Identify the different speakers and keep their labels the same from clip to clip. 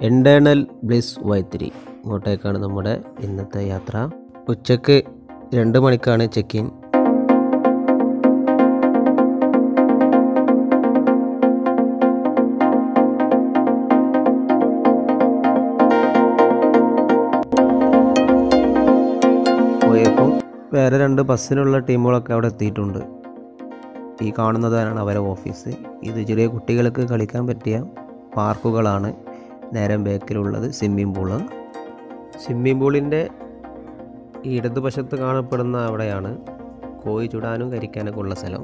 Speaker 1: എൻറ്റേണൽ bliss Vythiri ഇങ്ങോട്ടേക്കാണ് നമ്മുടെ ഇന്നത്തെ യാത്ര ഉച്ചക്ക് രണ്ട് മണിക്കാണ് ചെക്ക് ഇൻ പോയപ്പോൾ വേറെ രണ്ട് ബസ്സിനുള്ള ടീമുകളൊക്കെ അവിടെ എത്തിയിട്ടുണ്ട് ഈ കാണുന്നതാണ് അവരെ ഓഫീസ് ഇത് ചെറിയ കുട്ടികൾക്ക് കളിക്കാൻ പറ്റിയ പാർക്കുകളാണ് നേരെ ബാക്കിലുള്ളത് സ്വിമ്മിംഗ് പൂള് സ്വിമ്മിംഗ് പൂളിൻ്റെ ഇടതുവശത്ത് കാണപ്പെടുന്ന അവിടെയാണ് കോഴി ചുടാനും കരിക്കാനൊക്കെ ഉള്ള സ്ഥലം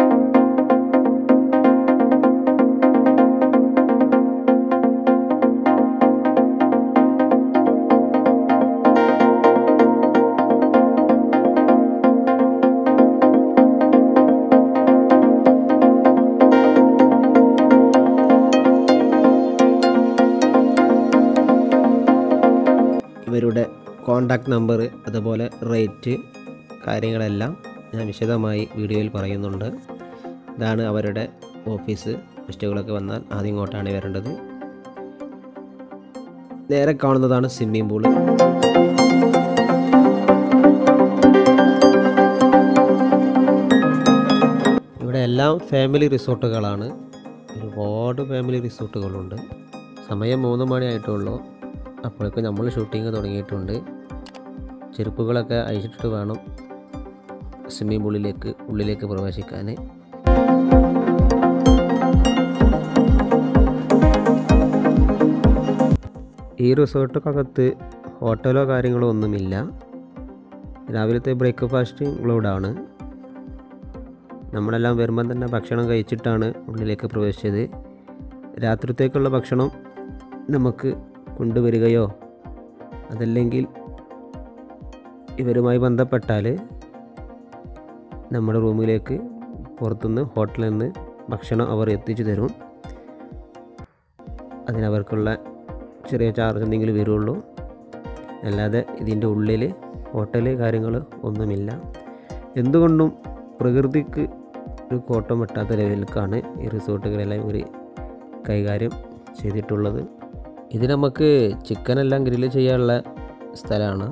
Speaker 1: ഇവരുടെ കോണ്ടാക്ട് നമ്പർ അതുപോലെ റേറ്റ് കാര്യങ്ങളെല്ലാം ഞാൻ വിശദമായി വീഡിയോയിൽ പറയുന്നുണ്ട് ഇതാണ് അവരുടെ ഓഫീസ് ഗസ്റ്റുകളൊക്കെ വന്നാൽ ആദ്യം ഇങ്ങോട്ടാണ് വരേണ്ടത് നേരെ കാണുന്നതാണ് സ്വിമ്മിംഗ് പൂള് ഇവിടെ എല്ലാം ഫാമിലി റിസോർട്ടുകളാണ് ഒരുപാട് ഫാമിലി റിസോർട്ടുകളുണ്ട് സമയം മൂന്ന് മണി ആയിട്ടുള്ളൂ അപ്പോഴേക്കും നമ്മൾ ഷൂട്ടിങ് തുടങ്ങിയിട്ടുണ്ട് ചെരുപ്പുകളൊക്കെ അഴിച്ചിട്ട് വേണം സ്വിമ്മിംഗ് പൂളിലേക്ക് ഉള്ളിലേക്ക് പ്രവേശിക്കാൻ ഈ റിസോർട്ടൊക്കകത്ത് ഹോട്ടലോ കാര്യങ്ങളോ ഒന്നുമില്ല രാവിലത്തെ ബ്രേക്ക്ഫാസ്റ്റ് ഇൻക്ലൂഡാണ് നമ്മളെല്ലാം വരുമ്പം തന്നെ ഭക്ഷണം കഴിച്ചിട്ടാണ് ഉള്ളിലേക്ക് പ്രവേശിച്ചത് രാത്രിത്തേക്കുള്ള ഭക്ഷണം നമുക്ക് കൊണ്ടുവരികയോ അതല്ലെങ്കിൽ ഇവരുമായി ബന്ധപ്പെട്ടാൽ നമ്മുടെ റൂമിലേക്ക് പുറത്തുനിന്ന് ഹോട്ടലിൽ നിന്ന് ഭക്ഷണം അവർ എത്തിച്ചു തരും അതിനവർക്കുള്ള ചെറിയ ചാർജ് എന്തെങ്കിലും വരുള്ളൂ അല്ലാതെ ഇതിൻ്റെ ഉള്ളിൽ ഹോട്ടൽ കാര്യങ്ങൾ ഒന്നുമില്ല എന്തുകൊണ്ടും പ്രകൃതിക്ക് ഒരു കോട്ടം വെട്ടാത്ത ലെവലിലേക്കാണ് ഈ റിസോർട്ടുകളെല്ലാം ഇവർ കൈകാര്യം ചെയ്തിട്ടുള്ളത് ഇത് നമുക്ക് ചിക്കനെല്ലാം ഗ്രില്ല് ചെയ്യാനുള്ള സ്ഥലമാണ്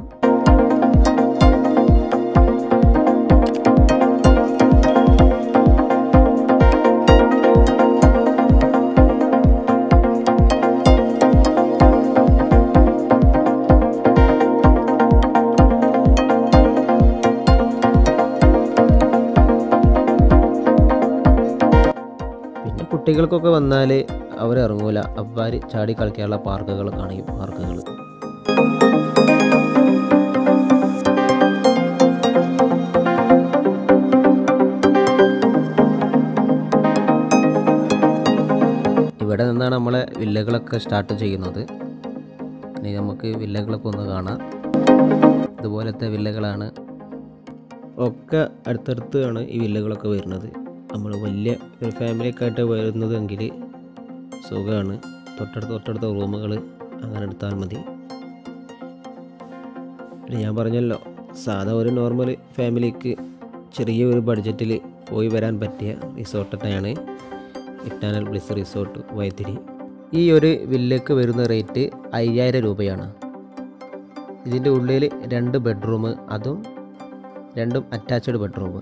Speaker 1: പിന്നെ കുട്ടികൾക്കൊക്കെ വന്നാൽ അവരിറങ്ങൂല അബ്ബാർ ചാടി കളിക്കാനുള്ള പാർക്കുകൾ കാണിക്കും പാർക്കുകൾ ഇവിടെ നിന്നാണ് നമ്മളെ വില്ലകളൊക്കെ സ്റ്റാർട്ട് ചെയ്യുന്നത് ഇനി നമുക്ക് വില്ലകളൊക്കെ ഒന്ന് കാണാം ഇതുപോലത്തെ വില്ലകളാണ് ഒക്കെ അടുത്തടുത്താണ് ഈ വില്ലകളൊക്കെ വരുന്നത് നമ്മൾ വലിയ ഒരു ഫാമിലിയൊക്കെ ആയിട്ട് വരുന്നതെങ്കിൽ സുഖമാണ് തൊട്ടടുത്ത് തൊട്ടടുത്ത റൂമുകൾ അങ്ങനെ എടുത്താൽ മതി പിന്നെ ഞാൻ പറഞ്ഞല്ലോ സാധാ ഒരു നോർമൽ ഫാമിലിക്ക് ചെറിയ ഒരു ബഡ്ജറ്റിൽ പോയി വരാൻ പറ്റിയ റിസോർട്ട് തന്നെയാണ് ഇറ്റാനൽ ബ്ലിസ് റിസോർട്ട് വൈത്തിരി ഈ ഒരു വില്ലക്ക് വരുന്ന റേറ്റ് അയ്യായിരം രൂപയാണ് ഇതിൻ്റെ ഉള്ളിൽ രണ്ട് ബെഡ്റൂം അതും രണ്ടും അറ്റാച്ച്ഡ് ബെഡ്റൂം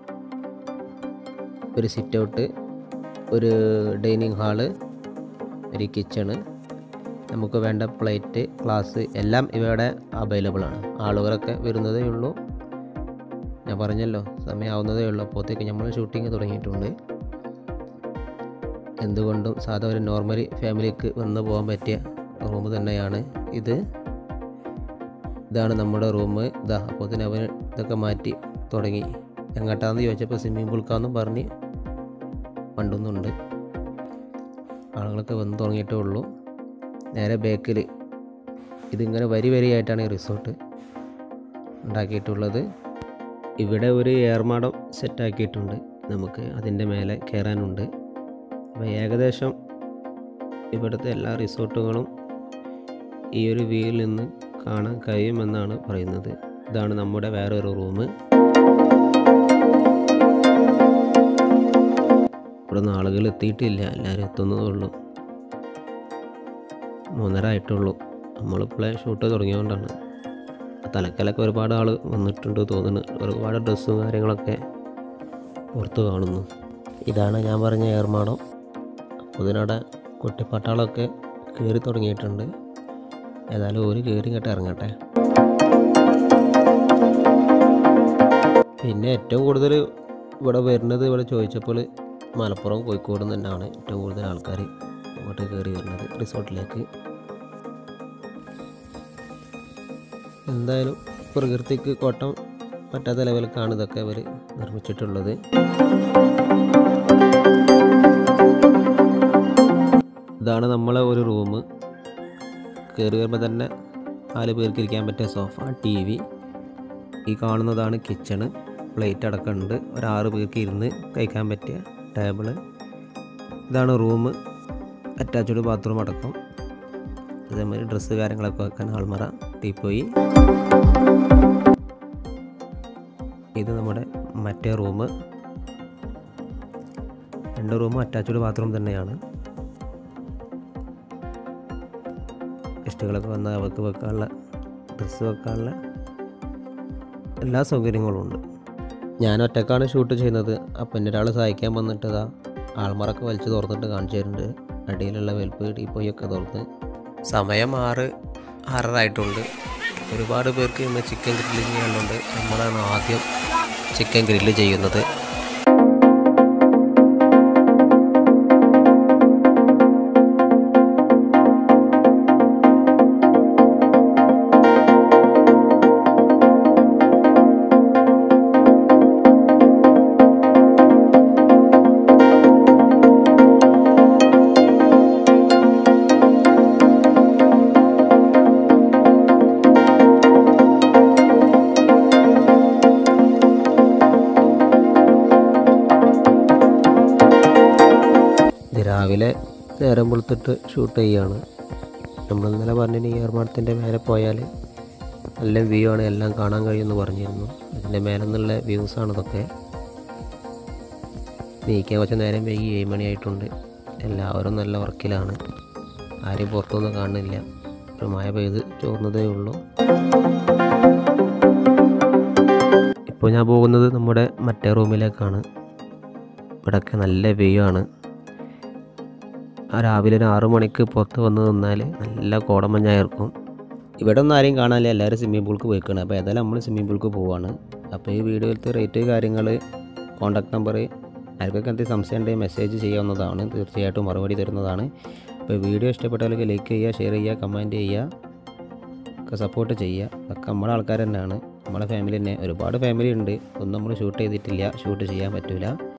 Speaker 1: ഒരു സിറ്റ് ഔട്ട് ഒരു ഡൈനിങ് ഹാള് ഒരു കിച്ചണ് നമുക്ക് വേണ്ട പ്ലേറ്റ് ഗ്ലാസ് എല്ലാം ഇവിടെ അവൈലബിൾ ആണ് ആളുകളൊക്കെ വരുന്നതേ ഉള്ളൂ ഞാൻ പറഞ്ഞല്ലോ സമയമാവുന്നതേ ഉള്ളൂ അപ്പോഴത്തേക്ക് നമ്മൾ ഷൂട്ടിങ് തുടങ്ങിയിട്ടുണ്ട് എന്തുകൊണ്ടും സാധാ ഒരു നോർമൽ ഫാമിലിക്ക് വന്ന് പോകാൻ പറ്റിയ റൂം തന്നെയാണ് ഇത് ഇതാണ് നമ്മുടെ റൂം ഇതാ അപ്പോൾ തന്നെ അവൻ ഇതൊക്കെ മാറ്റി തുടങ്ങി എങ്ങോട്ടാന്ന് ചോദിച്ചപ്പോൾ സ്വിമ്മിംഗ് പൂൾക്കാന്നും പറഞ്ഞ് മണ്ടുന്നുണ്ട് ആളുകളൊക്കെ വന്ന് തുടങ്ങിയിട്ടേ ഉള്ളൂ നേരെ ബേക്കിൽ ഇതിങ്ങനെ വരി വരിയായിട്ടാണ് ഈ റിസോർട്ട് ഉണ്ടാക്കിയിട്ടുള്ളത് ഇവിടെ ഒരു ഏർമാടം സെറ്റാക്കിയിട്ടുണ്ട് നമുക്ക് അതിൻ്റെ മേലെ കയറാനുണ്ട് അപ്പോൾ ഏകദേശം ഇവിടുത്തെ എല്ലാ റിസോർട്ടുകളും ഈ ഒരു വ്യൂവിൽ നിന്ന് കാണാൻ കഴിയുമെന്നാണ് പറയുന്നത് ഇതാണ് നമ്മുടെ വേറൊരു റൂം ഇവിടെ നിന്ന് ആളുകൾ എത്തിയിട്ടില്ല എല്ലാവരും എത്തുന്നതേ ഉള്ളൂ മൂന്നര ആയിട്ടുള്ളൂ നമ്മളിപ്പോഴേ ഷൂട്ട് തുടങ്ങിയതുകൊണ്ടാണ് തലക്കലൊക്കെ ഒരുപാട് ആൾ വന്നിട്ടുണ്ട് തോന്നുന്നു ഒരുപാട് ഡ്രസ്സും കാര്യങ്ങളൊക്കെ പുറത്ത് കാണുന്നു ഇതാണ് ഞാൻ പറഞ്ഞ ഏർമാടം അപ്പോൾ ഇതിനവിടെ കുട്ടിപ്പട്ടാളമൊക്കെ കയറി തുടങ്ങിയിട്ടുണ്ട് ഏതായാലും ഒരു കയറി ഇങ്ങോട്ട് ഇറങ്ങട്ടെ പിന്നെ ഏറ്റവും കൂടുതൽ ഇവിടെ വരുന്നത് ഇവിടെ ചോദിച്ചപ്പോൾ മലപ്പുറം കോഴിക്കോട് തന്നെയാണ് ഏറ്റവും കൂടുതൽ ആൾക്കാർ അങ്ങോട്ട് കയറി വരുന്നത് റിസോർട്ടിലേക്ക് എന്തായാലും പ്രകൃതിക്ക് കോട്ടം പറ്റാത്ത ലെവലിലേക്കാണ് ഇതൊക്കെ അവർ നിർമ്മിച്ചിട്ടുള്ളത് ഇതാണ് നമ്മളെ ഒരു റൂം കയറി വരുമ്പോൾ തന്നെ നാല് പേർക്ക് ഇരിക്കാൻ പറ്റിയ സോഫ ടി വി ഈ കാണുന്നതാണ് കിച്ചണ് പ്ലേറ്റ് അടക്കമുണ്ട് ഒരു ആറ് പേർക്ക് ഇരുന്ന് കഴിക്കാൻ പറ്റിയ ടേബിള് ഇതാണ് റൂം അറ്റാച്ച്ഡ് ബാത്റൂം അടക്കം അതേമാതിരി ഡ്രസ്സ് കാര്യങ്ങളൊക്കെ വെക്കാൻ ആൾമറ ടീപ്പോയി ഇത് നമ്മുടെ മറ്റേ റൂം രണ്ട് റൂമും അറ്റാച്ച്ഡ് ബാത്റൂം തന്നെയാണ് ഗസ്റ്റുകളൊക്കെ വന്നാൽ അവർക്ക് വെക്കാനുള്ള ഡ്രസ്സ് വെക്കാനുള്ള എല്ലാ സൗകര്യങ്ങളും ഉണ്ട് ഞാൻ ഒറ്റക്കാണ് ഷൂട്ട് ചെയ്യുന്നത് അപ്പം എൻ്റെ ഒരാൾ സഹായിക്കാൻ വന്നിട്ടതാ ആൾമറൊക്കെ വലിച്ചു തുറന്നിട്ട് കാണിച്ചു തരുന്നുണ്ട് അടിയിലുള്ള വെൽപ്പ് ടീപ്പോയൊക്കെ തുറന്ന് സമയം ആറ് ആറര ആയിട്ടുണ്ട് ഒരുപാട് പേർക്ക് ഇന്ന് ചിക്കൻ ഗ്രില്ല് ചെയ്യാനുണ്ട് നമ്മളാണ് ആദ്യം ചിക്കൻ ഗ്രില്ല് ചെയ്യുന്നത് ഇത് രാവിലെ നേരം വെളുത്തിട്ട് ഷൂട്ട് ചെയ്യുകയാണ് നമ്മൾ ഇന്നലെ പറഞ്ഞിന് ഈ ഏർമാടത്തിൻ്റെ മേലെ പോയാൽ നല്ല വ്യൂ ആണ് എല്ലാം കാണാൻ കഴിയുമെന്ന് പറഞ്ഞിരുന്നു അതിൻ്റെ മേലെ നിന്നുള്ള വ്യൂസാണ് ഇതൊക്കെ നീക്കാൻ കുറച്ച് നേരം വൈകി ഏഴ് മണിയായിട്ടുണ്ട് എല്ലാവരും നല്ല വർക്കിലാണ് ആരും പുറത്തൊന്നും കാണുന്നില്ല ഒരു മഴ പെയ്ത് ചോർന്നതേ ഉള്ളൂ ഇപ്പോൾ ഞാൻ പോകുന്നത് നമ്മുടെ മറ്റേ റൂമിലേക്കാണ് ഇവിടെയൊക്കെ നല്ല വ്യൂ ആണ് ആ രാവിലെ ഒരു ആറു മണിക്ക് പുറത്ത് വന്ന് നിന്നാൽ നല്ല കോടമഞ്ഞായിരിക്കും ഇവിടെ ഒന്നും ആരെയും കാണാനില്ല എല്ലാവരും സ്വിമ്മിംഗ് പൂൾക്ക് പോയിക്കാണ് അപ്പോൾ ഏതായാലും നമ്മൾ സ്വിമ്മിംഗ് പൂൾക്ക് പോവാണ് അപ്പോൾ ഈ വീഡിയോയിലത്തെ റേറ്റ് കാര്യങ്ങൾ കോൺടാക്ട് നമ്പർ ആർക്കൊക്കെ എന്തെങ്കിലും സംശയം ഉണ്ടെങ്കിൽ മെസ്സേജ് ചെയ്യാവുന്നതാണ് തീർച്ചയായിട്ടും മറുപടി തരുന്നതാണ് അപ്പോൾ വീഡിയോ ഇഷ്ടപ്പെട്ടവർക്ക് ലൈക്ക് ചെയ്യുക ഷെയർ ചെയ്യുക കമൻറ്റ് ചെയ്യുക ഒക്കെ സപ്പോർട്ട് ചെയ്യുക ഒക്കെ നമ്മുടെ ആൾക്കാർ തന്നെയാണ് നമ്മളെ ഫാമിലി തന്നെ ഒരുപാട് ഫാമിലി ഉണ്ട് ഒന്നും നമ്മൾ ഷൂട്ട് ചെയ്തിട്ടില്ല ഷൂട്ട് ചെയ്യാൻ പറ്റില്ല